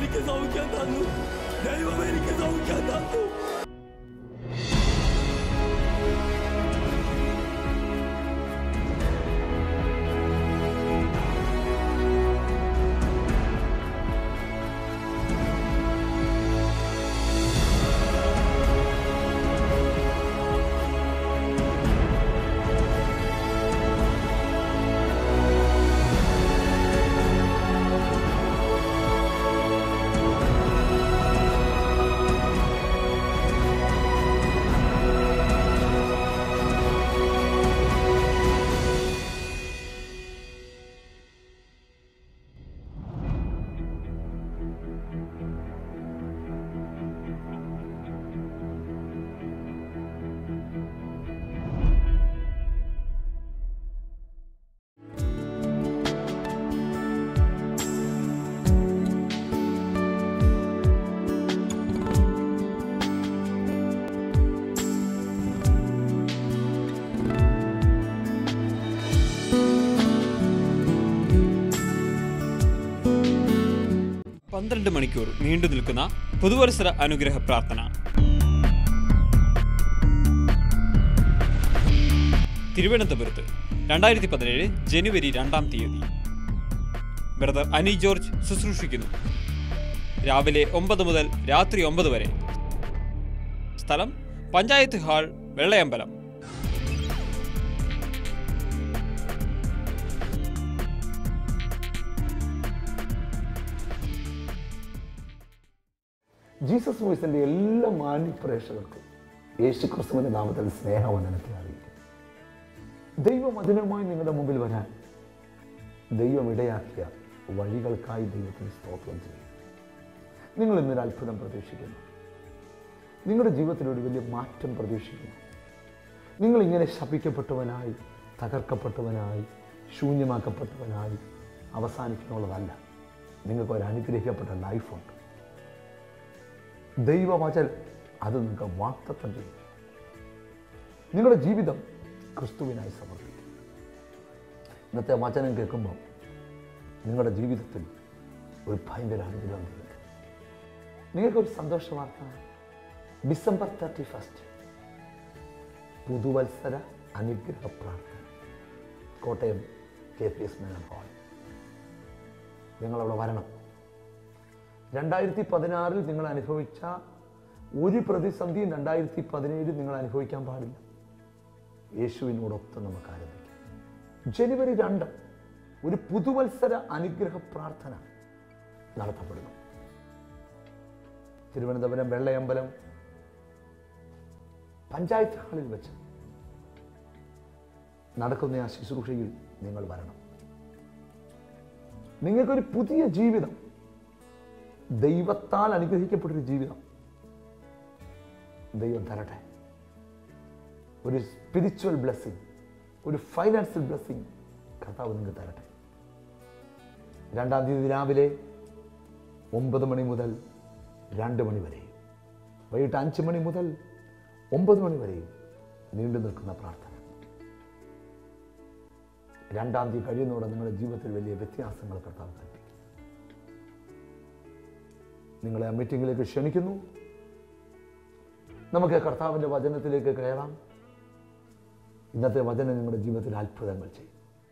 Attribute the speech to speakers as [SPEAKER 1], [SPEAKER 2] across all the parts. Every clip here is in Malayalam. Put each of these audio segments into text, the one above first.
[SPEAKER 1] എനിക്ക് സൗഖ്യം തന്നു ദൈവം എനിക്ക് സൗഖ്യം തന്നു
[SPEAKER 2] പന്ത്രണ്ട് മണിക്കൂർ നീണ്ടു നിൽക്കുന്ന പുതുവത്സര അനുഗ്രഹ പ്രാർത്ഥന തിരുവനന്തപുരത്ത് രണ്ടായിരത്തി പതിനേഴ് ജനുവരി രണ്ടാം തീയതി ബ്രദർ അനി ജോർജ് ശുശ്രൂഷിക്കുന്നു രാവിലെ ഒമ്പത് മുതൽ രാത്രി ഒമ്പത് വരെ സ്ഥലം പഞ്ചായത്ത് ഹാൾ വെള്ളയമ്പലം
[SPEAKER 3] ജീസസ് വോയിസിന്റെ എല്ലാ മാന്യ പ്രേക്ഷകർക്കും യേശു ക്രിസ്തുവിന്റെ നാമത്തിൽ സ്നേഹവന്ദനത്തെ അറിയിക്കും ദൈവവചനവുമായി നിങ്ങളുടെ മുമ്പിൽ വരാൻ ദൈവം ഇടയാക്കിയ വഴികൾക്കായി ദൈവത്തിന് സ്തോത്രം ചെയ്യും നിങ്ങൾ ഇന്നൊരു അത്ഭുതം പ്രതീക്ഷിക്കുന്നു നിങ്ങളുടെ ജീവിതത്തിൽ ഒരു വലിയ മാറ്റം പ്രതീക്ഷിക്കുന്നു നിങ്ങൾ ഇങ്ങനെ ശപിക്കപ്പെട്ടവനായി തകർക്കപ്പെട്ടവനായി ശൂന്യമാക്കപ്പെട്ടവനായി അവസാനിക്കുന്നുള്ളതല്ല നിങ്ങൾക്ക് ഒരു അനുഗ്രഹിക്കപ്പെട്ട ലൈഫുണ്ട് ദൈവവചൻ അത് നിങ്ങൾക്ക് വാക്തത്വം ചെയ്യും നിങ്ങളുടെ ജീവിതം ക്രിസ്തുവിനായി സമർപ്പിക്കും ഇന്നത്തെ വചനം കേൾക്കുമ്പോൾ നിങ്ങളുടെ ജീവിതത്തിൽ ഒരു ഭയങ്കര അനുഗ്രഹം ലഭിക്കും നിങ്ങൾക്കൊരു സന്തോഷ വാർത്ത ഡിസംബർ തേർട്ടി ഫസ്റ്റ് പുതുവത്സര അനുഗ്രഹ പ്രാർത്ഥന Kottayam K P S Menon hall നിങ്ങളവിടെ വരണം രണ്ടായിരത്തി പതിനാറിൽ നിങ്ങൾ അനുഭവിച്ച ഒരു പ്രതിസന്ധിയും രണ്ടായിരത്തി പതിനേഴിൽ നിങ്ങൾ അനുഭവിക്കാൻ പാടില്ല യേശുവിനോടൊത്ത് നമുക്ക് ആരംഭിക്കാം ജനുവരി രണ്ട് ഒരു പുതുവത്സര അനുഗ്രഹ പ്രാർത്ഥന നടത്തപ്പെടുന്നു തിരുവനന്തപുരം വെള്ളയമ്പലം പഞ്ചായത്ത് ഹാളിൽ വെച്ച് നടക്കുന്ന ആ ശുശ്രൂഷയിൽ നിങ്ങൾ വരണം നിങ്ങൾക്കൊരു പുതിയ ജീവിതം ദൈവത്താൽ അനുഗ്രഹിക്കപ്പെട്ടൊരു ജീവിതം ദൈവം തരട്ടെ ഒരു സ്പിരിച്വൽ ബ്ലെസ്സിങ് ഒരു ഫൈനാൻഷ്യൽ ബ്ലെസ്സിങ് കർത്താവ് നിങ്ങൾക്ക് തരട്ടെ രണ്ടാം തീയതി രാവിലെ ഒമ്പത് മണി മുതൽ രണ്ട് മണി വരെയും വൈകിട്ട് അഞ്ച് മണി മുതൽ ഒമ്പത് മണി വരെയും നീണ്ടു നിൽക്കുന്ന പ്രാർത്ഥന രണ്ടാം തീയതി കഴിയുന്നതോടെ നിങ്ങളുടെ ജീവിതത്തിൽ വലിയ വ്യത്യാസങ്ങൾ കർത്താവ് കൽപ്പിക്കും നിങ്ങളെ ആ മീറ്റിംഗിലേക്ക് ക്ഷണിക്കുന്നു നമുക്ക് കർത്താവിൻ്റെ വചനത്തിലേക്ക് കയറാം ഇന്നത്തെ വചനം നിങ്ങളുടെ ജീവിതത്തിൽ അത്ഭുതങ്ങൾ ചെയ്യും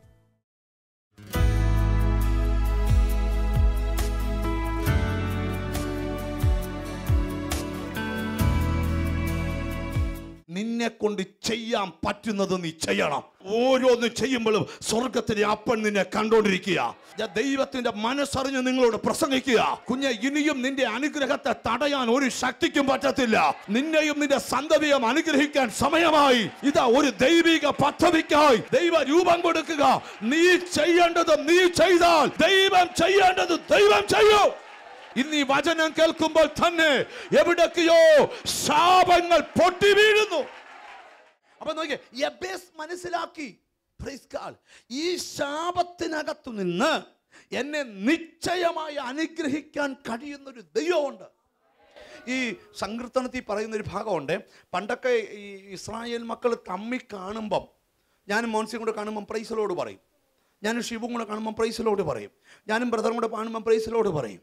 [SPEAKER 4] നിന്നെ കൊണ്ട് ചെയ്യാൻ പറ്റുന്നത് നീ ചെയ്യണം ഓരോന്നും ചെയ്യുമ്പോഴും സ്വർഗത്തിലെ അപ്പൻ നിന്നെ കണ്ടോണ്ടിരിക്കുക ഞാൻ ദൈവത്തിന്റെ മനസ്സറിഞ്ഞ് നിങ്ങളോട് പ്രസംഗിക്കുക കുഞ്ഞെ ഇനിയും നിന്റെ അനുഗ്രഹത്തെ തടയാൻ ഒരു ശക്തിക്കും പറ്റത്തില്ല നിന്നെയും നിന്റെ സന്തതിയും അനുഗ്രഹിക്കാൻ സമയമായി ഇതാ ഒരു ദൈവിക പദ്ധതിക്കായി ദൈവ രൂപം കൊടുക്കുക നീ ചെയ്യേണ്ടത് നീ ചെയ്താൽ ദൈവം ചെയ്യേണ്ടത് ദൈവം ചെയ്യും ഇന്ന് ഈ വചനം കേൾക്കുമ്പോൾ തന്നെ എവിടൊക്കെയോ ശാപങ്ങൾ പൊട്ടി വീഴുന്നു അപ്പൊ നോക്കിയേ യബേസ് മനസ്സിലാക്കി Praise God. ഈ ശാപത്തിനകത്തു നിന്ന് എന്നെ നിശ്ചയമായി അനുഗ്രഹിക്കാൻ കഴിയുന്ന ഒരു ദൈവമുണ്ട് ഈ സങ്കീർത്തനത്തിൽ പറയുന്ന ഒരു ഭാഗമുണ്ട് പണ്ടൊക്കെ ഈ ഇസ്രായേൽ മക്കൾ തമ്മി കാണുമ്പം ഞാനും മോൻസിയും കൂടെ കാണുമ്പം പ്രൈസലോട് പറയും ഞാനും ഷിബും കൂടെ കാണുമ്പം പ്രൈസലോട് പറയും ഞാനും ബ്രദറും കൂടെ കാണുമ്പം പ്രൈസലോട് പറയും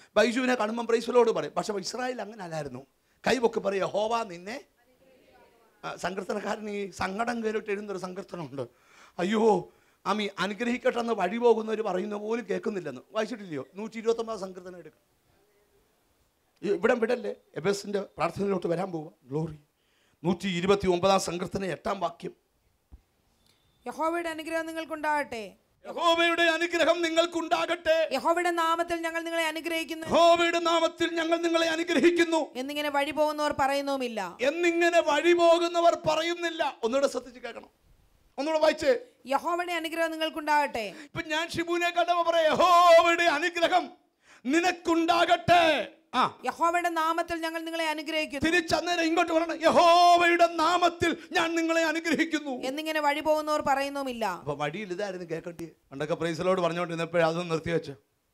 [SPEAKER 4] ബൈജുവിനെ കാണുമ്പം പ്രൈസലോട് പറയും പക്ഷെ ഇസ്രായേൽ അങ്ങനെ അല്ലായിരുന്നു കൈപൊക്കെ പറയുക ഹോവ നിന്നെ ആ, സങ്കീർത്തനക്കാരൻ ഈ സങ്കടം കയറിയിട്ട് എഴുതുന്നൊരു സങ്കീർത്തനമുണ്ട് അയ്യോ ആമി അനുഗ്രഹിക്കട്ടെ എന്ന് വഴി പോകുന്നവർ പറയുന്ന പോലും കേൾക്കുന്നില്ലെന്ന് വായിച്ചിട്ടില്ലയോ നൂറ്റി ഇരുപത്തൊമ്പത് സങ്കീർത്തനം എടുക്കും ഇവിടെ വിടല്ലേ എബേസിന്റെ പ്രാർത്ഥനയിലോട്ട് വരാൻ പോവുക ഗ്ലോറി നൂറ്റി ഇരുപത്തി ഒമ്പതാം സങ്കീർത്തനം എട്ടാം വാക്യം
[SPEAKER 5] യഹോവയുടെ അനുഗ്രഹം നിങ്ങൾക്കുണ്ടാകട്ടെ
[SPEAKER 4] യഹോവയുടെ അനുഗ്രഹം നിങ്ങൾക്കുണ്ടാകട്ടെ
[SPEAKER 5] യഹോവയുടെ നാമത്തിൽ ഞങ്ങൾ നിങ്ങളെ അനുഗ്രഹിക്കുന്നു
[SPEAKER 4] യഹോവയുടെ നാമത്തിൽ ഞങ്ങൾ നിങ്ങളെ അനുഗ്രഹിക്കുന്നു
[SPEAKER 5] എന്നിങ്ങനെ വഴി പോകുന്നവർ പറയുന്നുമില്ല
[SPEAKER 4] എന്നിങ്ങനെ വഴി പോകുന്നവർ പറയുന്നില്ല ഒന്നുകൂടെ ശ്രദ്ധിച്ച് കേൾക്കണം ഒന്നുകൂടെ വായിച്ചേ
[SPEAKER 5] യഹോവയുടെ അനുഗ്രഹം നിങ്ങൾക്കുണ്ടാകട്ടെ
[SPEAKER 4] ഇപ്പൊ ഞാൻ ഷിബുവിനെ കണ്ടപ്പോ പറയാം യഹോവയുടെ അനുഗ്രഹം നിനക്കുണ്ടാകട്ടെ ആ
[SPEAKER 5] യഹോവയുടെ നാമത്തിൽ ഞങ്ങൾ നിങ്ങളെ അനുഗ്രഹിക്കുന്നു
[SPEAKER 4] തിരിച്ചന്നേരം ഇങ്ങോട്ട് പറയണം യഹോവയുടെ നാമത്തിൽ ഞാൻ നിങ്ങളെ അനുഗ്രഹിക്കുന്നു
[SPEAKER 5] എന്നിങ്ങനെ വഴി പോകുന്നവർ പറയുന്നുമില്ല
[SPEAKER 4] അപ്പൊ വഴിയിൽ ഇതായിരുന്നു കേൾക്കേണ്ടി പണ്ടൊക്കെ പ്രൈസിലോട് പറഞ്ഞുകൊണ്ടിരുന്നപ്പോഴേ അതൊന്നും നിർത്തി വെച്ചു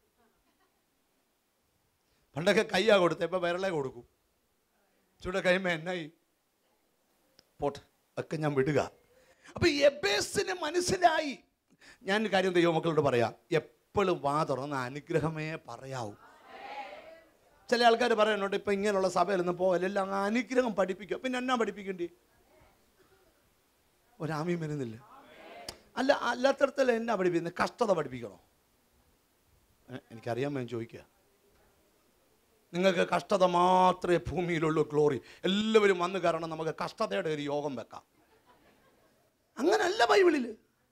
[SPEAKER 4] പണ്ടൊക്കെ കയ്യാ കൊടുത്ത ഇപ്പൊ വിരളെ കൊടുക്കും ചൂടെ കൈമ എന്നായി പോട്ടെ ഒക്കെ ഞാൻ വിടുക അപ്പൊ എബേസിന് മനസ്സിലായി ഞാൻ ഒരു കാര്യം ദൈവമക്കളോട് പറയാം എപ്പോഴും വാ തുറന്ന അനുഗ്രഹമേ പറയാവൂ ചില ആൾക്കാർ പറയുന്നുണ്ട് ഇപ്പൊ ഇങ്ങനെയുള്ള സഭയിലൊന്നും പോകല്ല എല്ലാം അനുഗ്രഹം പഠിപ്പിക്കുക പിന്നെ എന്നാ പഠിപ്പിക്കേണ്ടി ഒരാമയും വരുന്നില്ല അല്ല അല്ലാത്തടത്തല്ല എന്നാ പഠിപ്പിക്കുന്നത് കഷ്ടത പഠിപ്പിക്കണോ ഏ, എനിക്കറിയാൻ വേണ്ടി ചോദിക്കുക നിങ്ങൾക്ക് കഷ്ടത മാത്രമേ ഭൂമിയിലുള്ളൂ ഗ്ലോറി എല്ലാവരും വന്നു കാരണം നമുക്ക് കഷ്ടതയുടെ ഒരു യോഗം വെക്കാം അങ്ങനല്ല ബൈബിളിൽ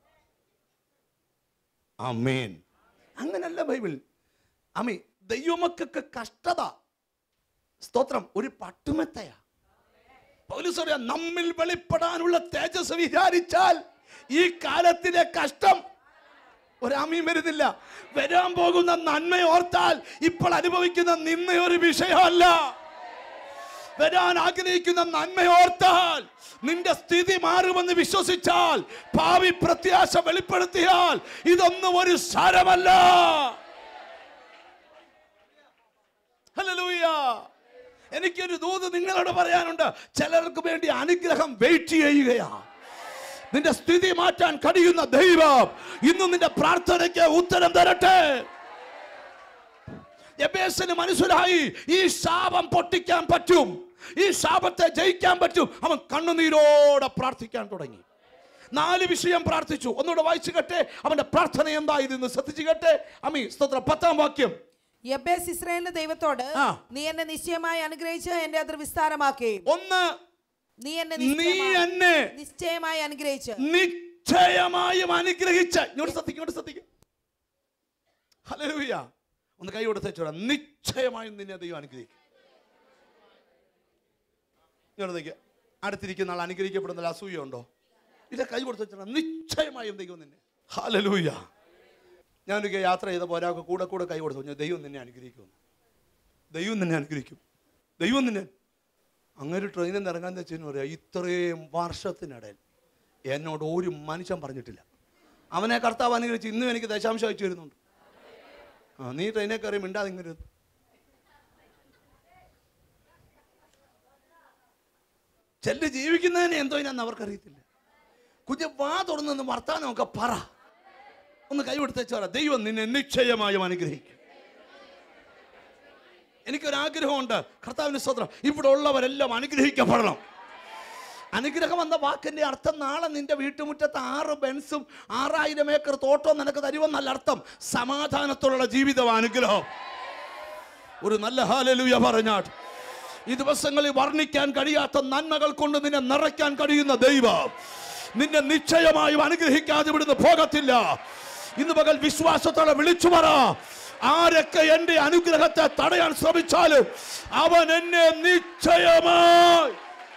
[SPEAKER 4] അമേൻ അങ്ങനല്ല ബൈബിൾ അമേ ദൈവമക്കൾക്ക് കഷ്ടത സ്തോത്രം ഒരു പട്ടുമെത്തയാ പൗലോസ് പറയാ നമ്മിൽ വെളിപ്പെടാനുള്ള തേജസ് വിചാരിച്ചാൽ ഈ കാലത്തിലെ കഷ്ടം ഒരാമയും വരുന്നില്ല വരാൻ പോകുന്ന നന്മ ഓർത്താൽ ഇപ്പോൾ അനുഭവിക്കുന്ന നിന്ന ഒരു വിഷയമല്ല വരാൻ ആഗ്രഹിക്കുന്ന നന്മ ഓർത്താൽ നിന്റെ സ്ഥിതി മാറുമെന്ന് വിശ്വസിച്ചാൽ ഭാവി പ്രത്യാശ വെളിപ്പെടുത്തിയാൽ ഇതൊന്നും ഒരു സാരമല്ല ഹല്ലേലൂയ എനിക്കൊരു ദൂത് നിങ്ങളോട് പറയാനുണ്ട് ചിലർക്ക് വേണ്ടി അനുഗ്രഹം വെയിറ്റ് ചെയ്യുകയാ നിന്റെ സ്ഥിതി മാറ്റാൻ കഴിയുന്ന ദൈവം ഇന്ന് നിന്റെ പ്രാർത്ഥനയ്ക്ക് ഉത്തരം തരട്ടെ എബേസിന് മനസ്സിലായി ഈ ശാപം പൊട്ടിക്കാൻ പറ്റും ഈ ശാപത്തെ ജയിക്കാൻ പറ്റും അവൻ കണ്ണുനീരോടെ പ്രാർത്ഥിക്കാൻ തുടങ്ങി നാല് വിഷയം പ്രാർത്ഥിച്ചു ഒന്നുകൂടെ വായിച്ചു കേട്ടെ അവന്റെ പ്രാർത്ഥന എന്തായിരുന്നു ശ്രദ്ധിച്ചു കേട്ടെ അമ്മി സ്തോത്ര പത്താം വാക്യം
[SPEAKER 5] യബേസ് ഇസ്രായേലിന്റെ ദൈവത്തോട്
[SPEAKER 4] ആ.
[SPEAKER 5] നീ എന്നെ നിശ്ചയമായി അനുഗ്രഹിച്ച് എന്റെ അതിർ വിസ്താരമാക്കുകയും
[SPEAKER 4] ഒന്ന്
[SPEAKER 5] നീ എന്നെ
[SPEAKER 4] നീ
[SPEAKER 5] നിശ്ചയമായി-
[SPEAKER 4] എന്നെ
[SPEAKER 5] നിശ്ചയമായി അനുഗ്രഹിച്ച്
[SPEAKER 4] നിശ്ചയമായും അനുഗ്രഹിച്ച് ഇങ്ങോട്ട് ശ്രദ്ധിക്കും ഇങ്ങോട്ട് ശ്രദ്ധിക്കും ഹല്ലേലൂയ ഒന്ന് കൈ കൊടുത്തേച്ചോടാ നിശ്ചയമായും നിന്നെ ദൈവം അനുഗ്രഹിക്കും ഇങ്ങോട്ട് നിൽക്കുക അടുത്തിരിക്കുന്ന ആൾ അനുഗ്രഹിക്കപ്പെടുന്ന അസൂയ ഉണ്ടോ ഇല്ല കൈ കൊടുത്തേച്ചോടാ നിശ്ചയമായും ദൈവം നിന്നെ ഹല്ലേലൂയ ഞാനൊക്കെ യാത്ര ചെയ്തപ്പോൾ ഒരാൾക്ക് കൂടെ കൂടെ കൈ കൊടുത്തു ഞാൻ ദൈവം നിന്നെ അനുഗ്രഹിക്കുമെന്ന് ദൈവം നിന്നെ അനുഗ്രഹിക്കും ദൈവം നിന്നെ അങ്ങനെ ട്രെയിനിൽ നിന്ന് ഇറങ്ങാൻ വെച്ചെന്ന് പറയാം ഇത്രയും വർഷത്തിനിടയിൽ എന്നോട് ഒരു മനുഷ്യൻ പറഞ്ഞിട്ടില്ല അവനെ കർത്താവ് അനുഗ്രഹിച്ച് ഇന്നും എനിക്ക് ദശാംശം അയച്ചു തരുന്നുണ്ട് ആ നീ ട്രെയിനിൽ കയറി മിണ്ടാതെ ഇങ്ങനെ ഇരുന്നു. ചെല്ല് ജീവിക്കുന്നതിന് എന്തോ ഇനാന്ന് അവർക്കറിയത്തില്ല കുഞ്ഞ് വാ തുറന്നു വർത്താനമൊക്കെ പറ ഒന്ന് കൈവിടുത്തേച്ച് പറ ദൈവം നിന്നെ നിശ്ചയമായും അനുഗ്രഹിക്കും എനിക്കൊരാഗ്രഹമുണ്ട് കർത്താവിന് സ്വത്രം ഇവിടെ ഉള്ളവരെല്ലാം അനുഗ്രഹിക്കപ്പെടണം അനുഗ്രഹം എന്ന വാക്കിന്റെ അർത്ഥം നാളെ നിന്റെ വീട്ടുമുറ്റത്ത് ആറ് ബെൻസും ആറായിരം ഏക്കർ തോട്ടവും നിനക്ക് തരുമെന്നല്ല അർത്ഥം സമാധാനത്തോടുള്ള ജീവിതം അനുഗ്രഹം ഒരു നല്ല ഹാലലുയ പറഞ്ഞാട്ട് ഈ ദിവസങ്ങളിൽ വർണ്ണിക്കാൻ കഴിയാത്ത നന്മകൾ കൊണ്ട് നിന്നെ നിറയ്ക്കാൻ കഴിയുന്ന ദൈവം നിന്നെ നിശ്ചയമായും അനുഗ്രഹിക്കാതെ ഇവിടുന്ന് പോകത്തില്ല ഇന്ന് പകൽ വിശ്വാസത്തോടെ വിളിച്ചു പറ ആരൊക്കെ എന്റെ അനുഗ്രഹത്തെ തടയാൻ ശ്രമിച്ചാലും അവൻ എന്നെ നിശ്ചയമായി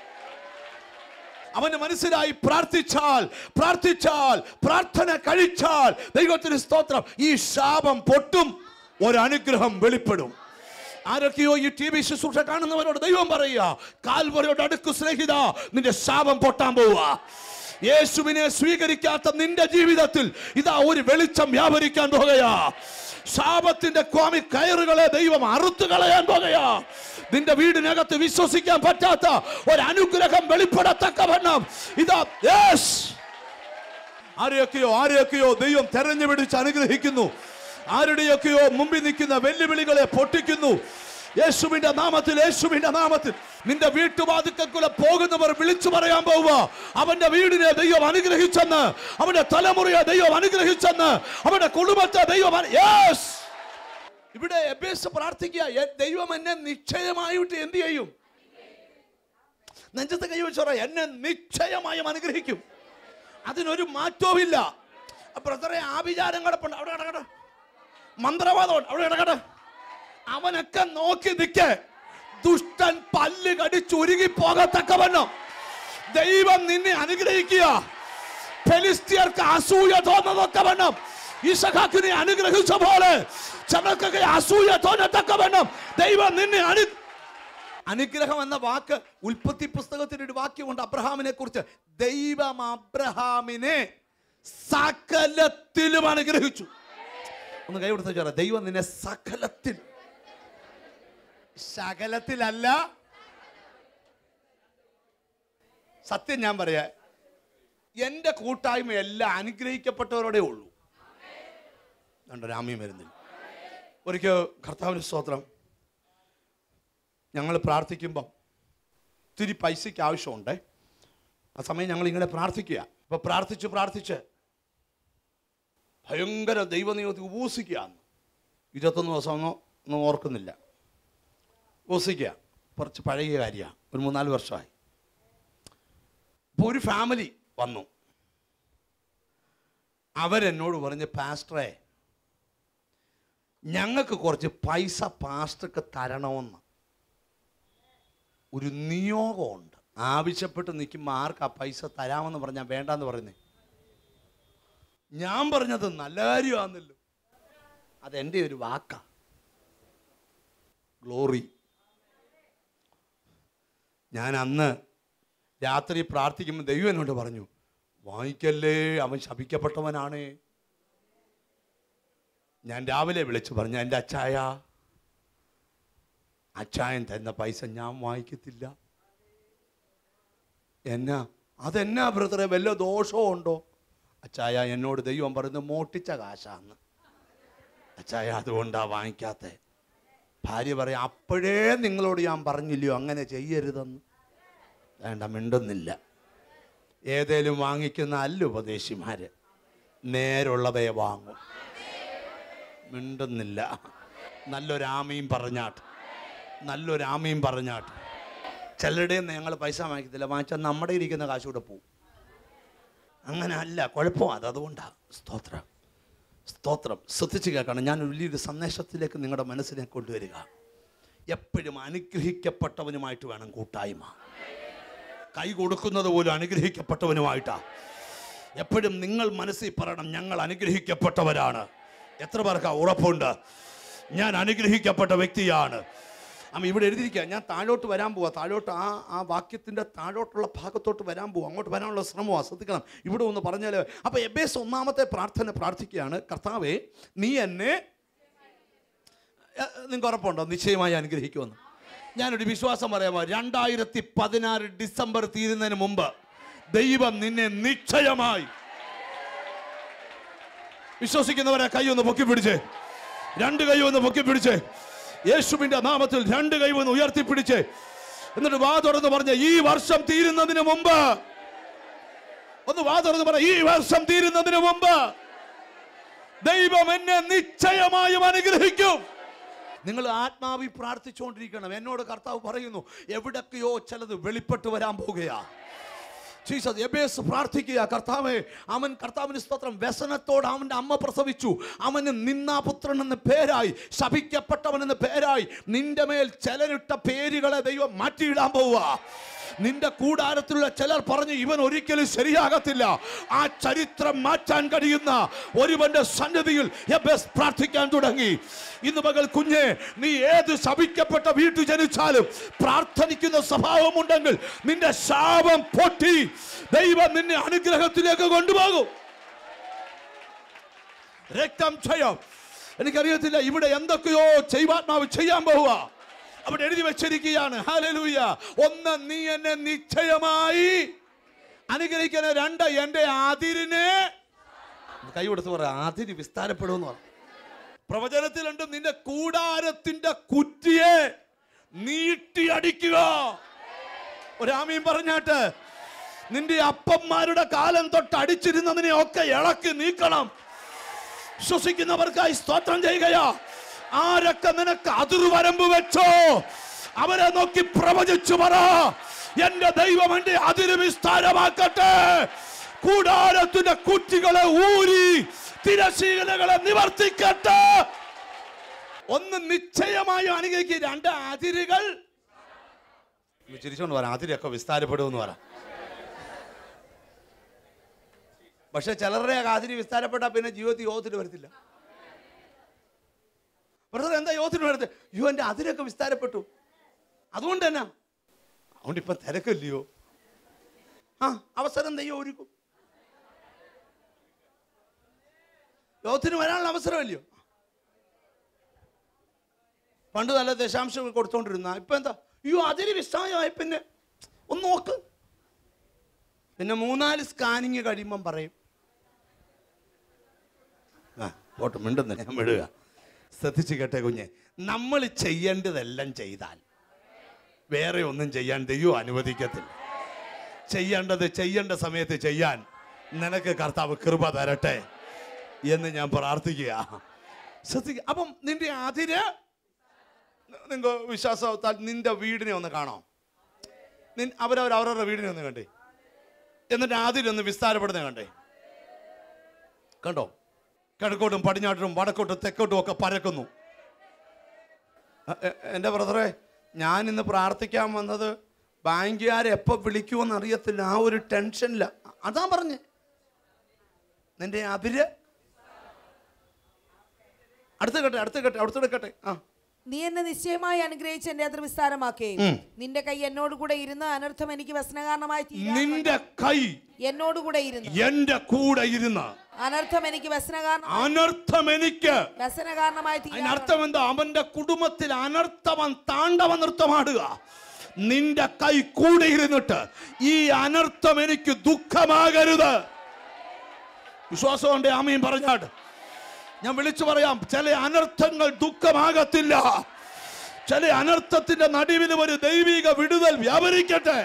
[SPEAKER 4] അവന് മനസ്സിലായി പ്രാർത്ഥിച്ചാൽ പ്രാർത്ഥിച്ചാൽ പ്രാർത്ഥന കഴിച്ചാൽ ദൈവത്തിന് സ്തോത്രം ഈ ശാപം പൊട്ടും ഒരനുഗ്രഹം വെളിപ്പെടും ആരൊക്കെയോ ഈ ടി വി ശുശ്രൂഷ കാണുന്നവരോട് ദൈവം പറയുക കാൽവരയോട് അടുക്കു സ്നേഹിത നിന്റെ ശാപം പൊട്ടാൻ പോവുക യേശുവിനെ സ്വീകരിക്കാത്ത നിന്റെ ജീവിതത്തിൽ ഇതാ ഒരു വെളിച്ചം വ്യാപരിക്കാൻ പോകുകയാ ശാപത്തിന്റെ ക്വാമി കയറുകളെ ദൈവം അറുത്തു കളയാൻ പോകുകയാ നിന്റെ വീടിനകത്ത് വിശ്വസിക്കാൻ പറ്റാത്ത ഒരു അനുഗ്രഹം വെളിപ്പെടത്തക്കവണ്ണം ഇതാ യേശ് ആരെയൊക്കെയോ ആരെയൊക്കെയോ ദൈവം തെരഞ്ഞു പിടിച്ച് അനുഗ്രഹിക്കുന്നു ആരുടെയൊക്കെയോ മുമ്പിൽ നിൽക്കുന്ന വെല്ലുവിളികളെ പൊട്ടിക്കുന്നു യേശുവിന്റെ നാമത്തിൽ യേശുവിന്റെ നാമത്തിൽ നിന്റെ വീട്ടുവാതുക്കൂടെ പോകുന്നവർ വിളിച്ചു പറയാൻ പോവുക അവന്റെ വീടിനെ ദൈവം അനുഗ്രഹിച്ചെന്ന് അവന്റെ തലമുറയെ ദൈവം അനുഗ്രഹിച്ചെന്ന് അവന്റെ കുടുംബത്തെ ദൈവം അനു- Yes! ഇവിടെ എബേസ് പ്രാർത്ഥിക്കുക "എ- ദൈവം എന്നെ നിശ്ചയമായിട്ട് എന്ത് ചെയ്യും നെഞ്ചത്ത് കൈവച്ചോറ എന്നെ നിശ്ചയമായും അനുഗ്രഹിക്കും അതിനൊരു മാറ്റവും ഇല്ല ബ്രദറെ ആ വിചാരം കിടപ്പുണ്ട് അവിടെ കിടക്കട്ടെ മന്ത്രവാദം അവിടെ കിടക്കട്ടെ അവനൊക്കെ നോക്കി നിൽക്കേ ദുഷ്ടൻ പല്ല് കടിച്ചുരുകി പോകത്തക്കവണ്ണം ദൈവം നിന്നെ അനുഗ്രഹിക്കുക ഫെലിസ്തീയർക്ക് അസൂയ തോന്നത്തക്കവണ്ണം ഇസഹാക്കിനെ അനുഗ്രഹിച്ച പോലെ ചിലർക്കൊക്കെ അസൂയ തോന്നത്തക്കവണ്ണം ദൈവം നിന്നെ അനു അനുഗ്രഹം എന്ന വാക്ക് ഉൽപ്പത്തി പുസ്തകത്തിൽ ഒരു വാക്യമുണ്ട് അബ്രഹാമിനെ കുറിച്ച് ദൈവം അബ്രഹാമിനെ സകലത്തിലും അനുഗ്രഹിച്ചു ഒന്ന് കൈ കൊടുത്ത ചോറ ദൈവം നിന്നെ സകലത്തിൽ സകലത്തിലല്ല സത്യം ഞാൻ പറയാ എന്റെ കൂട്ടായ്മ എല്ലാം അനുഗ്രഹിക്കപ്പെട്ടവരോടെ ഉള്ളൂ കണ്ടോ രാമ്യം വരുന്നില്ല ഒരിക്കൽ കർത്താവിന് സ്തോത്രം ഞങ്ങൾ പ്രാർത്ഥിക്കുമ്പം ഇത്തിരി പൈസയ്ക്ക് ആവശ്യമുണ്ട് ആ സമയം ഞങ്ങൾ ഇങ്ങനെ പ്രാർത്ഥിക്കുക അപ്പൊ പ്രാർത്ഥിച്ച് പ്രാർത്ഥിച്ച് ഭയങ്കര ദൈവനിയമത്തിൽ ഉപസിക്കുക ഇരുപത്തൊന്ന് ദിവസം ഒന്നും ഒന്നും ഓർക്കുന്നില്ല ഉപസിക്കുക കുറച്ച് പഴയ കാര്യമാണ് ഒരു മൂന്നാല് വർഷമായി അപ്പോൾ ഒരു ഫാമിലി വന്നു അവരെന്നോട് പറഞ്ഞ് പാസ്റ്ററെ ഞങ്ങൾക്ക് കുറച്ച് പൈസ പാസ്റ്റർക്ക് തരണമെന്ന് ഒരു നിയോഗമുണ്ട് ആവശ്യപ്പെട്ട് നിൽക്കുമ്പോൾ ആർക്ക് ആ പൈസ തരാമെന്ന് പറഞ്ഞാൽ വേണ്ടാന്ന് പറയുന്നേ ഞാൻ പറഞ്ഞത് നല്ല കാര്യമാണല്ലോ അതെൻ്റെ ഒരു വാക്കാ ഗ്ലോറി ഞാൻ അന്ന് രാത്രി പ്രാർത്ഥിക്കുമ്പോൾ ദൈവം എന്നോട് പറഞ്ഞു വാങ്ങിക്കല്ലേ അവൻ ശപിക്കപ്പെട്ടവനാണ് ഞാൻ രാവിലെ വിളിച്ചു പറഞ്ഞു എൻ്റെ അച്ചായ അച്ചായൻ തന്ന പൈസ ഞാൻ വാങ്ങിക്കത്തില്ല എന്നാ അതെന്നാ ബ്രദറെ വല്ല ദോഷവും ഉണ്ടോ അച്ചായ എന്നോട് ദൈവം പറയുന്നത് മോട്ടിച്ച കാശാന്ന് അച്ചായ അതുകൊണ്ടാ വാങ്ങിക്കാത്തെ ഭാര്യ പറയാം അപ്പോഴേ നിങ്ങളോട് ഞാൻ പറഞ്ഞില്ലയോ അങ്ങനെ ചെയ്യരുതെന്ന് വേണ്ട മിണ്ടുന്നില്ല ഏതേലും വാങ്ങിക്കുന്ന അല്ല ഉപദേശിമാര് നേരുള്ളവയെ വാങ്ങും മിണ്ടുന്നില്ല നല്ലൊരാമയും പറഞ്ഞാട്ട് നല്ലൊരാമയും പറഞ്ഞാട്ട് ചിലരുടെയും ഞങ്ങൾ പൈസ വാങ്ങിക്കത്തില്ല വാങ്ങിച്ചാൽ നമ്മുടെ ഇരിക്കുന്ന കാശ് കൂടെ പോവും അങ്ങനെ അല്ല കുഴപ്പം അത് അതുകൊണ്ടാണ് സ്തോത്രം സ്തോത്രം ശ്രദ്ധിച്ച് കേൾക്കണം ഞാൻ ഒരു വലിയൊരു സന്ദേശത്തിലേക്ക് നിങ്ങളുടെ മനസ്സിനെ കൊണ്ടുവരിക എപ്പോഴും അനുഗ്രഹിക്കപ്പെട്ടവനുമായിട്ട് വേണം കൂട്ടായ്മ കൈ കൊടുക്കുന്നത് പോലും അനുഗ്രഹിക്കപ്പെട്ടവനുമായിട്ടാ എപ്പോഴും നിങ്ങൾ മനസ്സിൽ പറയണം ഞങ്ങൾ അനുഗ്രഹിക്കപ്പെട്ടവരാണ് എത്ര പേർക്ക് ഉറപ്പുണ്ട് ഞാൻ അനുഗ്രഹിക്കപ്പെട്ട വ്യക്തിയാണ് അമ്മ ഇവിടെ എഴുതിയിരിക്കുക ഞാൻ താഴോട്ട് വരാൻ പോവാ താഴോട്ട് ആ ആ വാക്യത്തിൻ്റെ താഴോട്ടുള്ള ഭാഗത്തോട്ട് വരാൻ പോവാ അങ്ങോട്ട് വരാനുള്ള ശ്രമമാണ് ശ്രദ്ധിക്കണം ഇവിടെ ഒന്ന് പറഞ്ഞാൽ അപ്പോൾ എബേസ് ഒന്നാമത്തെ പ്രാർത്ഥന പ്രാർത്ഥിക്കുകയാണ് കർത്താവേ നീ എന്നെ നിങ്ങൾക്ക് ഉറപ്പുണ്ടോ നിശ്ചയമായി അനുഗ്രഹിക്കുമെന്ന് ഞാനൊരു വിശ്വാസം പറയാമോ രണ്ടായിരത്തി പതിനാറ് ഡിസംബർ തീരുന്നതിന് മുമ്പ് ദൈവം നിന്നെ നിശ്ചയമായി വിശ്വസിക്കുന്നവരെ കൈ ഒന്ന് പൊക്കി പിടിച്ചേ രണ്ട് കൈ ഒന്ന് പൊക്കി പിടിച്ചേ യേശുവിന്റെ നാമത്തിൽ രണ്ട് കൈ ഒന്ന് ഉയർത്തിപ്പിടിച്ചേ എന്നിട്ട് വാ തുറന്ന് പറഞ്ഞ ഈ വർഷം തീരുന്നതിന് മുമ്പ് ഒന്ന് വാ തുറന്ന് പറ ഈ വർഷം തീരുന്നതിന് മുമ്പ് ദൈവം എന്നെ നിശ്ചയമായും അനുഗ്രഹിക്കും നിങ്ങൾ ആത്മാവി പ്രാർത്ഥിച്ചുകൊണ്ടിരിക്കണം എന്നോട് കർത്താവ് പറയുന്നു എവിടൊക്കെയോ ചിലത് വെളിപ്പെട്ട് വരാൻ പോകുകയാ ജീസസ് എബേസ് പ്രാർത്ഥിക്കുക കർത്താവേ അവൻ കർത്താവിന് സ്തോത്രം വ്യസനത്തോട് അവൻ്റെ അമ്മ പ്രസവിച്ചു അവന് നിന്നാപുത്രൻ എന്ന പേരായി ശപിക്കപ്പെട്ടവൻ എന്ന പേരായി നിന്റെ മേൽ ചിലരിട്ട പേരുകളെ ദൈവം മാറ്റിയിടാൻ പോവുക നിന്റെ കൂടാരത്തിലുള്ള ചിലർ പറഞ്ഞു ഇവൻ ഒരിക്കലും ശരിയാകത്തില്ല ആ ചരിത്രം മാറ്റാൻ കഴിയുന്ന ഒരുവന്റെ സന്നദ്ധിയിൽ എബേസ് പ്രാർത്ഥിക്കാൻ തുടങ്ങി ഇന്ന് പകൽ കുഞ്ഞെ നീ ഏത് ശപിക്കപ്പെട്ട വീട്ടിൽ ജനിച്ചാലും പ്രാർത്ഥനിക്കുന്ന സ്വഭാവമുണ്ടെങ്കിൽ നിന്റെ ശാപം പൊട്ടി ദൈവം നിന്നെ അനുഗ്രഹത്തിലേക്ക് കൊണ്ടുപോകും രക്തം ക്ഷയം എനിക്കറിയത്തില്ല ഇവിടെ എന്തൊക്കെയോ ചെയ്വാത്മാവ് ചെയ്യാൻ പോവുക അവിടെ എഴുതി വെച്ചിരിക്കുകയാണ് ഹാലലൂയ ഒന്ന് നീ എന്നെ നിശ്ചയമായി അനുഗ്രഹിക്കുന്ന രണ്ട് എൻ്റെ അതിരിനെ കൈ കൊടുത്ത് പറ അതിര് വിസ്താരപ്പെടുമെന്ന് പറ പ്രവചനത്തിലുണ്ട് നിന്റെ കൂടാരത്തിന്റെ കുറ്റിയെ നീട്ടിയടിക്കുക ഒരാമീൻ പറഞ്ഞാട്ട് നിന്റെ അപ്പന്മാരുടെ കാലം തൊട്ട് അടിച്ചിരുന്നതിനെ ഒക്കെ ഇളക്കി നീക്കണം ശ്വസിക്കുന്നവർക്കായി സ്തോത്രം ചെയ്യുകയാ ആരൊക്കെ നിനക്ക് അതിർവരമ്പ് വെച്ചോ അവരെ നോക്കി പ്രവചിച്ചു പറ എന്റെ ദൈവം എന്റെ അതിര് വിസ്താരമാക്കട്ടെ കൂടാരത്തിന്റെ കുറ്റികളെ ഊരി തിരശീലകളെ നിവർത്തിക്കട്ടെ ഒന്ന് നിശ്ചയമായും അനുഗ്രഹിക്കുക രണ്ട് അതിരുകൾ ഒന്ന് ചിരിച്ചോണ്ട് പറ അതിരൊക്കെ വിസ്താരപ്പെടുമെന്ന് പറ പക്ഷെ ചിലരുടെ അതിര് വിസ്താരപ്പെട്ടാൽ പിന്നെ ജീവിതത്തിൽ യോഗത്തിന് വരത്തില്ല ബ്രദർ എന്താ യോഗത്തിന് വരത്തെ അയ്യോ എൻ്റെ അതിരൊക്കെ വിസ്താരപ്പെട്ടു അതുകൊണ്ട് തന്നെ അതുകൊണ്ട് ഇപ്പം തിരക്കില്ലയോ ആ അവസരം ദൈവം ഒരുക്കും യോഗത്തിന് വരാനുള്ള അവസരമല്ലയോ പണ്ട് നല്ല ദശാംശങ്ങൾ കൊടുത്തോണ്ടിരുന്ന ഇപ്പൊ എന്താ അയ്യോ അതിന് വിസ്താരമായി പിന്നെ ഒന്ന് നോക്ക് പിന്നെ മൂന്നാല് സ്കാനിങ് കഴിയുമ്പം പറയും ആ പോട്ട് മിണ്ടുന്ന ഞാൻ വിടുക ശ്രദ്ധിച്ച് കേട്ടെ കുഞ്ഞെ നമ്മൾ ചെയ്യേണ്ടതെല്ലാം ചെയ്താൽ വേറെ ഒന്നും ചെയ്യാൻ ദൈവം അനുവദിക്കത്തില്ല ചെയ്യേണ്ടത് ചെയ്യേണ്ട സമയത്ത് ചെയ്യാൻ നിനക്ക് കർത്താവ് കൃപ തരട്ടെ എന്ന് ഞാൻ പ്രാർത്ഥിക്കുക ശ്രദ്ധിക്കുക അപ്പം നിന്റെ അതിര് നിങ്ങൾ വിശ്വാസത്താൽ നിന്റെ വീടിനെ ഒന്ന് കാണാം നിൻ അവരവർ അവരവരുടെ വീടിനെ ഒന്ന് കണ്ടേ എന്നിട്ട് അതിലൊന്ന് വിസ്താരപ്പെടുന്ന കണ്ടേ കണ്ടോ കിഴക്കോട്ടും പടിഞ്ഞാട്ടും വടക്കോട്ടും തെക്കോട്ടും ഒക്കെ പരക്കുന്നു എ- എ- എൻ്റെ ബ്രദറെ ഞാൻ ഇന്ന് പ്രാർത്ഥിക്കാൻ വന്നത് ബാങ്കുകാരെ എപ്പോൾ വിളിക്കുമെന്ന് അറിയത്തില്ല ആ ഒരു ടെൻഷനില്ല അതാ പറഞ്ഞേ നിന്റെ അതിര് അടുത്ത് കേട്ടെ അടുത്ത് കേട്ടെ അടുത്ത് കേട്ടെ ആ
[SPEAKER 5] നീ എന്നെ നിശ്ചയമായി അനുഗ്രഹിച്ച് എന്റെ അതിർ വിസ്താരമാക്കുകയും
[SPEAKER 4] ഉം.
[SPEAKER 5] നിന്റെ കൈ എന്നോട് കൂടെ ഇരുന്ന് അനർത്ഥം എനിക്ക് വ്യസനകാരണമായി തീരാതെ
[SPEAKER 4] നിന്റെ കൈ
[SPEAKER 5] എന്നോട് കൂടെ ഇരുന്ന്
[SPEAKER 4] എന്റെ കൂടെ ഇരുന്ന്
[SPEAKER 5] അനർത്ഥം എനിക്ക് വ്യസനകാരണം
[SPEAKER 4] അനർത്ഥം എനിക്ക്
[SPEAKER 5] വ്യസനകാരണമായി തീരാതെ
[SPEAKER 4] അതിനർത്ഥം എന്താ അവന്റെ കുടുംബത്തിൽ അനർത്ഥവൻ താണ്ഡവ നൃത്തമാടുക നിന്റെ കൈ കൂടെ ഇരുന്നിട്ട് ഈ അനർത്ഥം എനിക്ക് ദുഃഖമാകരുത് വിശ്വാസമുണ്ട് ആമീൻ പറഞ്ഞാട്ട് ഞാൻ വിളിച്ചു പറയാം ചില അനർത്ഥങ്ങൾ ദുഃഖമാകത്തില്ല ചില അനർത്ഥത്തിന്റെ നടുവിൽ ഒരു ദൈവിക വിടുതൽ വ്യാപരിക്കട്ടെ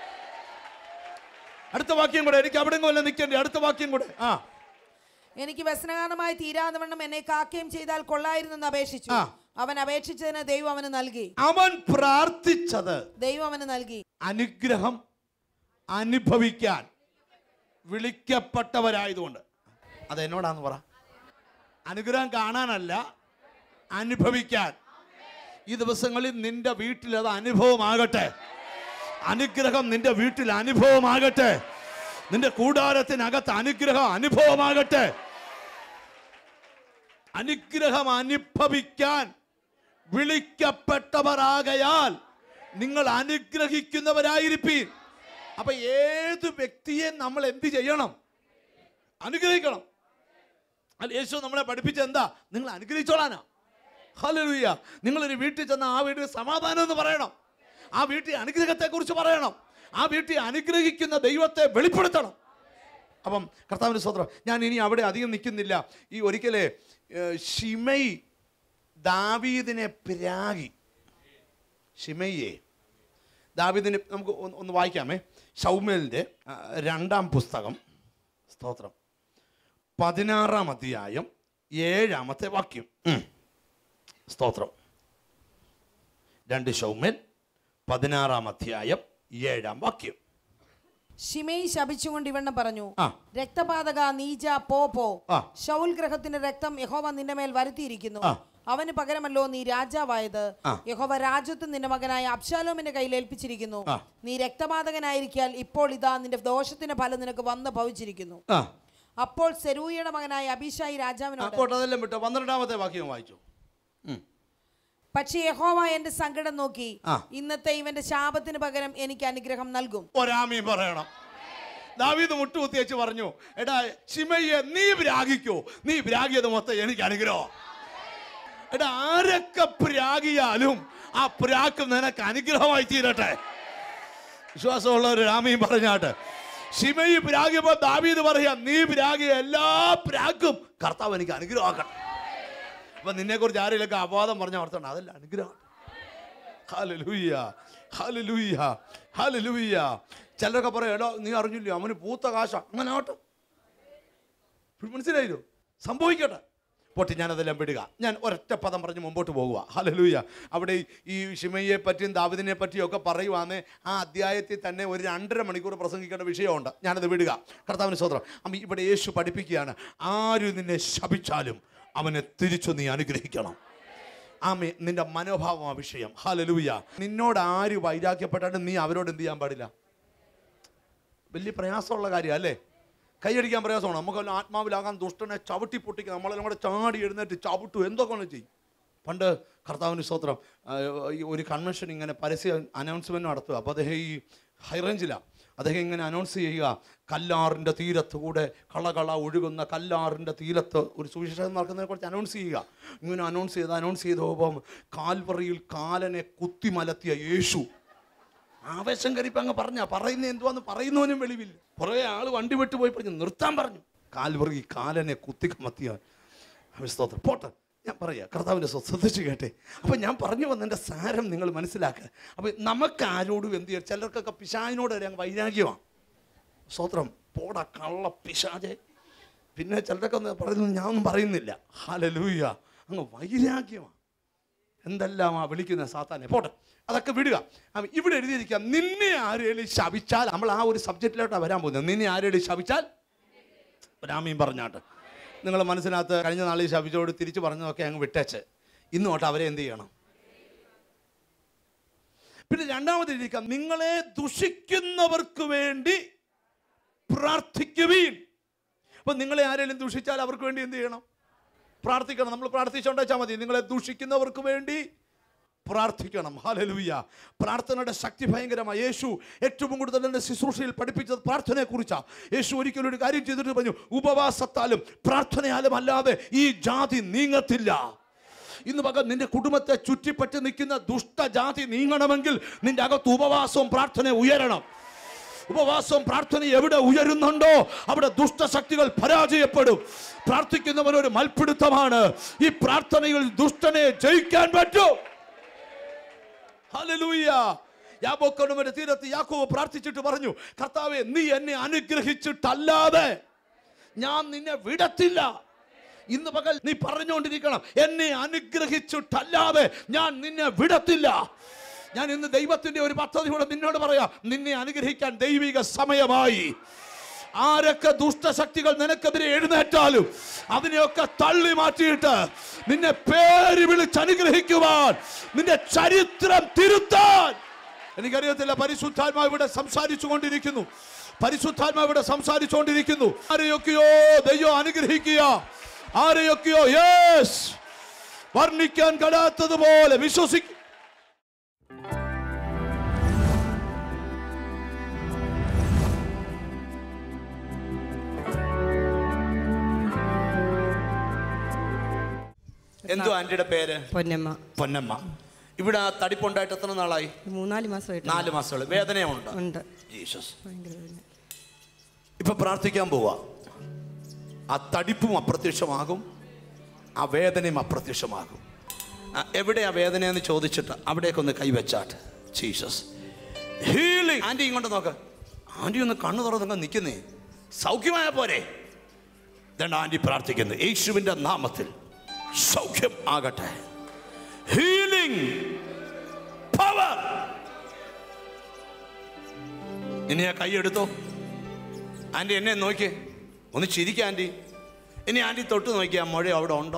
[SPEAKER 4] അടുത്ത വാക്യം കൂടെ എനിക്ക് അവിടെ വല്ല നിൽക്കേണ്ടി അടുത്ത വാക്യം കൂടെ ആ
[SPEAKER 5] എനിക്ക് വ്യസനകാരണമായി തീരാതെ വണ്ണം എന്നെ കാക്കുകയും ചെയ്താൽ കൊള്ളായിരുന്നെന്ന് അപേക്ഷിച്ചു
[SPEAKER 4] ആ.
[SPEAKER 5] അവൻ അപേക്ഷിച്ചതിന് ദൈവം അവന് നൽകി
[SPEAKER 4] അവൻ പ്രാർത്ഥിച്ചത്
[SPEAKER 5] ദൈവം അവന് നൽകി
[SPEAKER 4] അനുഗ്രഹം അനുഭവിക്കാൻ വിളിക്കപ്പെട്ടവരായതുകൊണ്ട് അത് എന്നോടാന്ന് പറ അനുഗ്രഹം കാണാനല്ല അനുഭവിക്കാൻ ഈ ദിവസങ്ങളിൽ നിന്റെ വീട്ടിൽ അത് അനുഭവമാകട്ടെ അനുഗ്രഹം നിന്റെ വീട്ടിൽ അനുഭവമാകട്ടെ നിന്റെ കൂടാരത്തിനകത്ത് അനുഗ്രഹം അനുഭവമാകട്ടെ അനുഗ്രഹം അനുഭവിക്കാൻ വിളിക്കപ്പെട്ടവരാകയാൽ നിങ്ങൾ അനുഗ്രഹിക്കുന്നവരായിരിപ്പീൻ അപ്പൊ ഏത് വ്യക്തിയെ നമ്മൾ എന്ത് ചെയ്യണം അനുഗ്രഹിക്കണം അല്ല യേശു നമ്മളെ പഠിപ്പിച്ച എന്താ നിങ്ങൾ അനുഗ്രഹിച്ചോളാനാ ഹല്ലേലൂയ നിങ്ങളൊരു വീട്ടിൽ ചെന്ന ആ വീട്ടിൽ സമാധാനം എന്ന് പറയണം ആ വീട്ടിൽ അനുഗ്രഹത്തെ കുറിച്ച് പറയണം ആ വീട്ടിൽ അനുഗ്രഹിക്കുന്ന ദൈവത്തെ വെളിപ്പെടുത്തണം അപ്പം കർത്താവിന് സ്വത്രം ഞാൻ ഇനി അവിടെ അധികം നിൽക്കുന്നില്ല ഈ ഒരിക്കലേ ഏഹ്, ഷിമൈ ദാവീദിനെ പ്രാഗി ഷിമയ്യെ ദാവീദിനെ നമുക്ക് ഒന്ന് ഒന്ന് വായിക്കാമേ ഷൗമേലിൻ്റെ ആ, രണ്ടാം പുസ്തകം സ്തോത്രം പതിനാറാം അധ്യായം ഏഴാമത്തെ വാക്യം ഉം. സ്തോത്രം രണ്ട് ഷൗമേൽ പതിനാറാം അധ്യായം ഏഴാം വാക്യം
[SPEAKER 5] ഷിമയി ശപിച്ചുകൊണ്ട് ഇവണ്ണം പറഞ്ഞു
[SPEAKER 4] ആ.
[SPEAKER 5] രക്തപാതക നീജ പോ പോ
[SPEAKER 4] ആ.
[SPEAKER 5] ഷൗൽ ഗ്രഹത്തിന്റെ രക്തം യഹോവ നിന്റെ മേൽ വരുത്തിയിരിക്കുന്നു
[SPEAKER 4] ആ.
[SPEAKER 5] അവന് പകരമല്ലോ നീ രാജാവായത്
[SPEAKER 4] ആ.
[SPEAKER 5] യഹോവ രാജ്യത്വം നിന്റെ മകനായ അബ്ശാലോമിന്റെ കയ്യിൽ ഏൽപ്പിച്ചിരിക്കുന്നു
[SPEAKER 4] ആ.
[SPEAKER 5] നീ രക്തപാതകനായിരിക്കാൽ ഇപ്പോൾ ഇതാ നിന്റെ ദോഷത്തിന്റെ ഫലം നിനക്ക് വന്ന് ഭവിച്ചിരിക്കുന്നു
[SPEAKER 4] ആ
[SPEAKER 5] അപ്പോൾ സെരൂയയുടെ മകനായ അഭിഷായി
[SPEAKER 4] ആ,
[SPEAKER 5] രാജാവിനോട്
[SPEAKER 4] പോട്ടെ അതെല്ലാം വിട്ടോ പന്ത്രണ്ടാമത്തെ വാക്യം വായിച്ചു ഉം.
[SPEAKER 5] പക്ഷേ യഹോവ എന്റെ സങ്കടം നോക്കി
[SPEAKER 4] ആ.
[SPEAKER 5] ഇന്നത്തെ ഇവന്റെ ശാപത്തിന് പകരം എനിക്ക് അനുഗ്രഹം നൽകും
[SPEAKER 4] ഒരാമീ പറയണം ദാവീദ് മുട്ടുകുത്തി വെച്ച് പറഞ്ഞു എടാ ശിമയ്യെ നീ പ്രാഗിക്കോ നീ പ്രാഗിയത് മൊത്തം എനിക്ക് അനുഗ്രഹം എടാ ആരൊക്കെ പ്രാഗിയാലും ആ പ്രാക്ക് നിനക്ക് അനുഗ്രഹമായി തീരട്ടെ വിശ്വാസമുള്ള ഒരു രാമയും പറഞ്ഞാട്ട് ശിമയി പ്രാഗിയപ്പോ ദാവീദ് പറയാ നീ പ്രാഗിയ എല്ലാ പ്രാക്കും കർത്താവ് എനിക്ക് അനുഗ്രഹമാക്കണം അപ്പൊ നിന്നെ കുറിച്ച് ആരെങ്കിലൊക്കെ അപവാദം പറഞ്ഞ ഓർത്തണം അതല്ല അനുഗ്രഹം ഹല്ലേലൂയ ഹല്ലേലൂയ ഹല്ലേലൂയ ചിലരൊക്കെ പറയും എടോ നീ അറിഞ്ഞില്ലേ അവന് പൂത്ത കാശ അങ്ങനെ ആവട്ടെ മനസ്സിലായില്ലോ സംഭവിക്കട്ടെ പോട്ടെ ഞാനതെല്ലാം വിടുക ഞാൻ ഒരൊറ്റ പദം പറഞ്ഞ് മുമ്പോട്ട് പോകുക ഹലലൂയ അവിടെ ഈ ഷിമയെ പറ്റിയും ദാവിദിനെ പറ്റിയും ഒക്കെ പറയുവാന്ന് ആ അധ്യായത്തിൽ തന്നെ ഒരു രണ്ടര മണിക്കൂർ പ്രസംഗിക്കേണ്ട വിഷയമുണ്ട് ഞാനത് വിടുക കർത്താവിന് സ്വതന്ത്രം അമ്മ ഇവിടെ യേശു പഠിപ്പിക്കുകയാണ് ആരും നിന്നെ ശപിച്ചാലും അവനെ തിരിച്ചു നീ അനുഗ്രഹിക്കണം ആമേ നിന്റെ മനോഭാവം ആ വിഷയം ഹലലൂയ നിന്നോട് ആര് വൈരാഗ്യപ്പെട്ടാലും നീ അവരോട് എന്ത് ചെയ്യാൻ പാടില്ല വലിയ പ്രയാസമുള്ള കാര്യം അല്ലേ കൈയടിക്കാൻ പ്രയാസമാണ് നമുക്കെല്ലാം ആത്മാവിലാകാൻ ദുഷ്ടനെ ചവിട്ടി പൊട്ടിക്കുക നമ്മളെല്ലാം കൂടെ ചാടി എഴുന്നേറ്റ് ചവിട്ടു എന്തൊക്കെ ഒന്ന് ചെയ്യും പണ്ട് കർത്താവിന് സ്തോത്രം ആ, ഈ ഒരു കൺവെൻഷൻ ഇങ്ങനെ പരസ്യ അനൗൺസ്മെൻറ്റ് നടത്തുക അപ്പോൾ അദ്ദേഹം ഈ ഹൈറേഞ്ചിലാണ് അദ്ദേഹം ഇങ്ങനെ അനൗൺസ് ചെയ്യുക കല്ലാറിൻ്റെ തീരത്ത് കൂടെ കളകള ഒഴുകുന്ന കല്ലാറിൻ്റെ തീരത്ത് ഒരു സുവിശേഷം നടക്കുന്നതിനെ കുറിച്ച് അനൗൺസ് ചെയ്യുക ഇങ്ങനെ അനൗൺസ് ചെയ്ത് അനൗൺസ് ചെയ്ത് പോകുമ്പം കാൽവറിയിൽ കാലനെ കുത്തിമലത്തിയ യേശു ആവേശം കയറിയപ്പോൾ അങ്ങ് പറഞ്ഞ പറയുന്ന എന്തുവാന്ന് പറയുന്നവനും വെളിവില്ല കുറേ ആൾ വണ്ടി വിട്ട് പോയി പറഞ്ഞു നിർത്താൻ പറഞ്ഞു കാൽവറി കാലനെ കുത്തിക്കമത്തിയ സ്തോത്രം പോട്ടെ ഞാൻ പറയാം കർത്താവിൻ്റെ സ്വ- ശ്രദ്ധിച്ച് കേട്ടെ അപ്പം ഞാൻ പറഞ്ഞു വന്നതിൻ്റെ സാരം നിങ്ങൾ മനസ്സിലാക്കുക അപ്പം നമുക്ക് ആരോടും എന്ത് ചെയ്യാം ചിലർക്കൊക്കെ പിശാചിനോട് വരെ അങ്ങ് വൈരാഗ്യമാണ് സ്തോത്രം പോട കള്ള പിശാചെ പിന്നെ ചിലരൊക്കെ ഒന്ന് പറയുന്നത് ഞാൻ ഒന്നും പറയുന്നില്ല ഹാലലൂയ അങ്ങ് വൈരാഗ്യമാണ് എന്തെല്ലാം ആ വിളിക്കുന്ന സാത്താനെ പോട്ടെ അതൊക്കെ വിടുക അവൻ ഇവിടെ എഴുതിയിരിക്കാം നിന്നെ ആരേലും ശപിച്ചാൽ നമ്മൾ ആ ഒരു സബ്ജക്റ്റിലോട്ടാണ് വരാൻ പോകുന്നത് നിന്നെ ആരേലും ശപിച്ചാൽ രാമീൻ പറഞ്ഞാട്ട് നിങ്ങൾ മനസ്സിനകത്ത് കഴിഞ്ഞ നാളിൽ ശപിച്ചോട് തിരിച്ചു പറഞ്ഞതൊക്കെ അങ്ങ് വിട്ടേച്ച് ഇന്ന് തൊട്ട് അവരെ എന്ത് ചെയ്യണം പിന്നെ രണ്ടാമത് എഴുതിയിരിക്കാം നിങ്ങളെ ദുഷിക്കുന്നവർക്ക് വേണ്ടി പ്രാർത്ഥിക്കുവീൻ അപ്പൊ നിങ്ങളെ ആരെങ്കിലും ദുഷിച്ചാൽ അവർക്ക് വേണ്ടി എന്ത് ചെയ്യണം പ്രാർത്ഥിക്കണം നമ്മൾ പ്രാർത്ഥിച്ചുകൊണ്ടാച്ചാൽ മതി നിങ്ങളെ ദൂഷിക്കുന്നവർക്ക് വേണ്ടി പ്രാർത്ഥിക്കണം ഹാലലൂയ പ്രാർത്ഥനയുടെ ശക്തി ഭയങ്കരമാണ് യേശു ഏറ്റവും കൂടുതൽ എൻ്റെ ശുശ്രൂഷയിൽ പഠിപ്പിച്ചത് പ്രാർത്ഥനയെ കുറിച്ചാണ് യേശു ഒരിക്കലും ഒരു കാര്യം ചെയ്തിട്ട് പറഞ്ഞു ഉപവാസത്താലും പ്രാർത്ഥനയാലും അല്ലാതെ ഈ ജാതി നീങ്ങത്തില്ല ഇന്ന് പകൽ നിന്റെ കുടുംബത്തെ ചുറ്റിപ്പറ്റി നിൽക്കുന്ന ദുഷ്ടജാതി നീങ്ങണമെങ്കിൽ നിന്റെ അകത്ത് ഉപവാസവും പ്രാർത്ഥനയും ഉയരണം ഉപവാസവും പ്രാർത്ഥന എവിടെ ഉയരുന്നുണ്ടോ അവിടെ ദുഷ്ടശക്തികൾ പരാജയപ്പെടും പ്രാർത്ഥിക്കുന്നവൻ ഒരു മൽപ്പിടുത്തമാണ് ഈ പ്രാർത്ഥനയിൽ ദുഷ്ടനെ ജയിക്കാൻ പറ്റും ഹല്ലേലൂയ യാബോക്കണുവിന്റെ തീരത്ത് യാക്കോബ് പ്രാർത്ഥിച്ചിട്ട് പറഞ്ഞു കർത്താവെ നീ എന്നെ അനുഗ്രഹിച്ചിട്ടല്ലാതെ ഞാൻ നിന്നെ വിടത്തില്ല ഇന്ന് പകൽ നീ പറഞ്ഞുകൊണ്ടിരിക്കണം എന്നെ അനുഗ്രഹിച്ചിട്ടല്ലാതെ ഞാൻ നിന്നെ വിടത്തില്ല ഞാൻ ഇന്ന് ദൈവത്തിന്റെ ഒരു പദ്ധതിയോടെ നിന്നോട് പറയാം നിന്നെ അനുഗ്രഹിക്കാൻ ദൈവിക സമയമായി ആരൊക്കെ ദുഷ്ടശക്തികൾ നിനക്കെതിരെ എഴുന്നേറ്റാലും അതിനെയൊക്കെ തള്ളി മാറ്റിയിട്ട് നിന്നെ പേര് വിളിച്ച് അനുഗ്രഹിക്കുവാൻ നിന്റെ ചരിത്രം തിരുത്താൻ എനിക്കറിയത്തില്ല പരിശുദ്ധാത്മാവ് ഇവിടെ സംസാരിച്ചു കൊണ്ടിരിക്കുന്നു പരിശുദ്ധാത്മാവ് ഇവിടെ സംസാരിച്ചുകൊണ്ടിരിക്കുന്നു ആരെയൊക്കെയോ ദൈവം അനുഗ്രഹിക്കുക ആരെയൊക്കെയോ യേസ് വർണ്ണിക്കാൻ കഴിയാത്തതുപോലെ വിശ്വസിക്കും എന്തോ ആന്റിയുടെ പേര്
[SPEAKER 6] പൊന്നമ്മ
[SPEAKER 4] പൊന്നമ്മ ഇവിടെ ആ തടിപ്പുണ്ടായിട്ട് എത്ര നാളായി
[SPEAKER 6] മൂന്നാല് മാസമായിട്ട്
[SPEAKER 4] നാല് മാസങ്ങൾ വേദനയുണ്ട്
[SPEAKER 6] ഉണ്ട്
[SPEAKER 4] ജീസസ്
[SPEAKER 6] ഭയങ്കര വേദന.
[SPEAKER 4] ഇപ്പൊ പ്രാർത്ഥിക്കാൻ പോവാ ആ തടിപ്പും അപ്രത്യക്ഷമാകും ആ വേദനയും അപ്രത്യക്ഷമാകും ആ, എവിടെയാ വേദനയെന്ന് ചോദിച്ചിട്ട് അവിടേക്ക് ഒന്ന് കൈവച്ചാട്ട് ജീസസ് ഹീലിംഗ് ആന്റി ഇങ്ങോട്ട് നോക്ക് ആന്റി ഒന്ന് കണ്ണു തുറന്നങ്ങ് നിൽക്കുന്നേ സൗഖ്യമായ പോരെ ഇതാണ് ആന്റി പ്രാർത്ഥിക്കുന്നത് യേശുവിന്റെ നാമത്തിൽ സൗഖ്യം ആകട്ടെ ഹീലിംഗ് പവർ ഇനി ആ കൈ എടുത്തോ ആൻറ്റി എന്നെ നോക്കി ഒന്ന് ചിരിക്കുക ആൻറ്റി ഇനി ആൻറ്റി തൊട്ട് നോക്കിയാ മഴ അവിടെ ഉണ്ടോ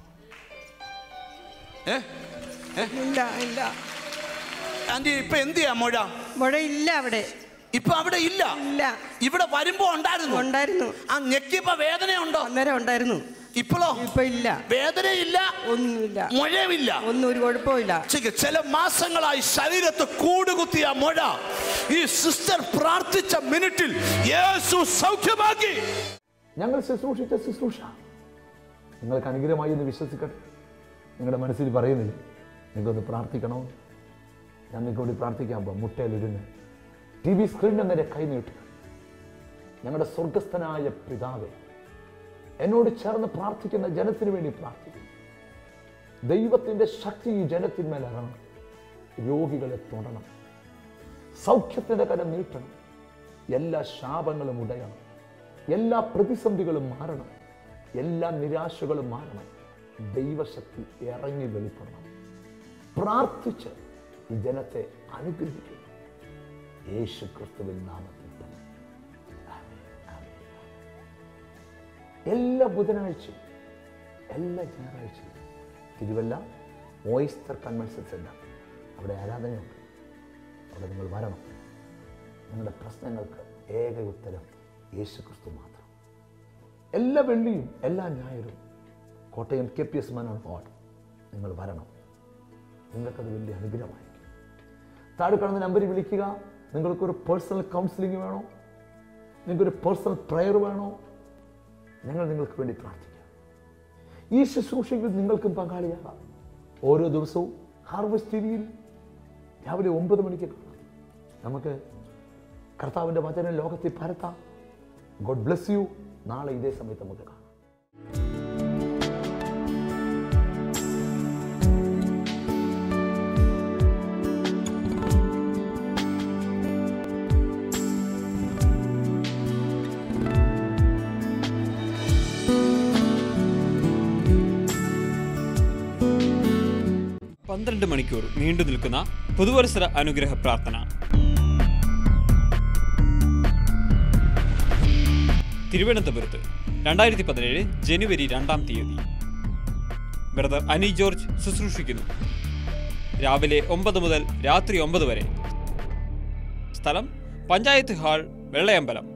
[SPEAKER 4] ഏ ഏ
[SPEAKER 6] ഇല്ല ഇല്ല
[SPEAKER 4] ആൻറ്റി ഇപ്പൊ എന്ത് ചെയ്യാ മഴ
[SPEAKER 6] മുഴ ഇല്ല അവിടെ
[SPEAKER 4] ഇപ്പൊ അവിടെ ഇല്ല
[SPEAKER 6] ഇല്ല
[SPEAKER 4] ഇവിടെ വരുമ്പോ ഉണ്ടായിരുന്നു
[SPEAKER 6] ഉണ്ടായിരുന്നു
[SPEAKER 4] ആ ഞെക്കിയപ്പോ വേദനയുണ്ടോ
[SPEAKER 6] അന്നേരം ഉണ്ടായിരുന്നു
[SPEAKER 4] ഇപ്പോഴോ
[SPEAKER 6] ഇപ്പൊ ഇല്ല
[SPEAKER 4] വേദനയില്ല
[SPEAKER 6] ഒന്നുമില്ല
[SPEAKER 4] മുഴവില്ല
[SPEAKER 6] ഒന്നും ഒരു കുഴപ്പമില്ല
[SPEAKER 4] ശരി, ചില മാസങ്ങളായി ശരീരത്ത് കൂടുകുത്തിയ മുഴ ഈ സിസ്റ്റർ പ്രാർത്ഥിച്ച മിനിറ്റിൽ യേശു സൗഖ്യമാക്കി
[SPEAKER 3] ഞങ്ങൾ ശുശ്രൂഷിച്ച ശുശ്രൂഷ നിങ്ങൾക്ക് അനുഗ്രഹമായി എന്ന് വിശ്വസിക്കട്ടെ നിങ്ങളുടെ മനസ്സിൽ പറയുന്നില്ല നിങ്ങൾക്കൊന്ന് പ്രാർത്ഥിക്കണോ ഞാൻ നിങ്ങൾക്ക് വേണ്ടി പ്രാർത്ഥിക്കാൻ പോകാം മുട്ടയിലിരുന്ന് ടി വി സ്ക്രീനിൽ നേരെ കൈ നീട്ടുക ഞങ്ങളുടെ സ്വർഗസ്ഥനായ പിതാവേ എന്നോട് ചേർന്ന് പ്രാർത്ഥിക്കുന്ന ജനത്തിന് വേണ്ടി പ്രാർത്ഥിക്കും ദൈവത്തിൻ്റെ ശക്തി ഈ ജനത്തിന്മേൽ ഇറങ്ങണം രോഗികളെ തൊടണം സൗഖ്യത്തിൻ്റെ കരം നീട്ടണം എല്ലാ ശാപങ്ങളും ഉടയണം എല്ലാ പ്രതിസന്ധികളും മാറണം എല്ലാ നിരാശകളും മാറണം ദൈവശക്തി ഇറങ്ങി വെളിപ്പെടണം പ്രാർത്ഥിച്ച് ഈ ജനത്തെ അനുഗ്രഹിക്കുന്നു യേശു ക്രിസ്തുവിൻ നാമത്തിൽ തന്നെ ആമേൻ, ആമേൻ. എല്ലാ ബുധനാഴ്ചയും എല്ലാ ഞായറാഴ്ചയും തിരുവല്ല ഓയിസ്റ്റർ കൺവെൻഷൻ സെന്റർ അവിടെ ആരാധനയുണ്ട് അവിടെ നിങ്ങൾ വരണം നിങ്ങളുടെ പ്രശ്നങ്ങൾക്ക് ഏക ഉത്തരം യേശു ക്രിസ്തു മാത്രം എല്ലാ വെള്ളിയും എല്ലാ ഞായറും Kottayam K P S Menon hall നിങ്ങൾ വരണം നിങ്ങൾക്കത് വലിയ അനുഗ്രഹമായിരിക്കും താഴെ കാണുന്ന നമ്പറിൽ വിളിക്കുക നിങ്ങൾക്കൊരു പേഴ്സണൽ കൗൺസിലിംഗ് വേണോ നിങ്ങൾക്കൊരു പേഴ്സണൽ പ്രെയർ വേണോ ഞങ്ങൾ നിങ്ങൾക്ക് വേണ്ടി പ്രാർത്ഥിക്കാം ഈ ശുശ്രൂഷയിൽ നിങ്ങൾക്കും പങ്കാളിയാകാം ഓരോ ദിവസവും ഹാർവസ്റ്റ് ടിവിയിൽ രാവിലെ ഒമ്പത് മണിക്ക് കാണാം നമുക്ക് കർത്താവിൻ്റെ വചനം ലോകത്തിൽ പരത്താം ഗോഡ് ബ്ലെസ് യു നാളെ ഇതേ സമയത്ത് നമുക്ക് കാണാം
[SPEAKER 2] പന്ത്രണ്ട് മണിക്കൂർ നീണ്ടു നിൽക്കുന്ന പുതുവത്സര അനുഗ്രഹ പ്രാർത്ഥന തിരുവനന്തപുരത്ത് രണ്ടായിരത്തി പതിനേഴ് ജനുവരി രണ്ടാം തീയതി ബ്രദർ അനി ജോർജ് ശുശ്രൂഷിക്കുന്നു രാവിലെ ഒമ്പത് മുതൽ രാത്രി ഒമ്പത് വരെ സ്ഥലം പഞ്ചായത്ത് ഹാൾ വെള്ളയമ്പലം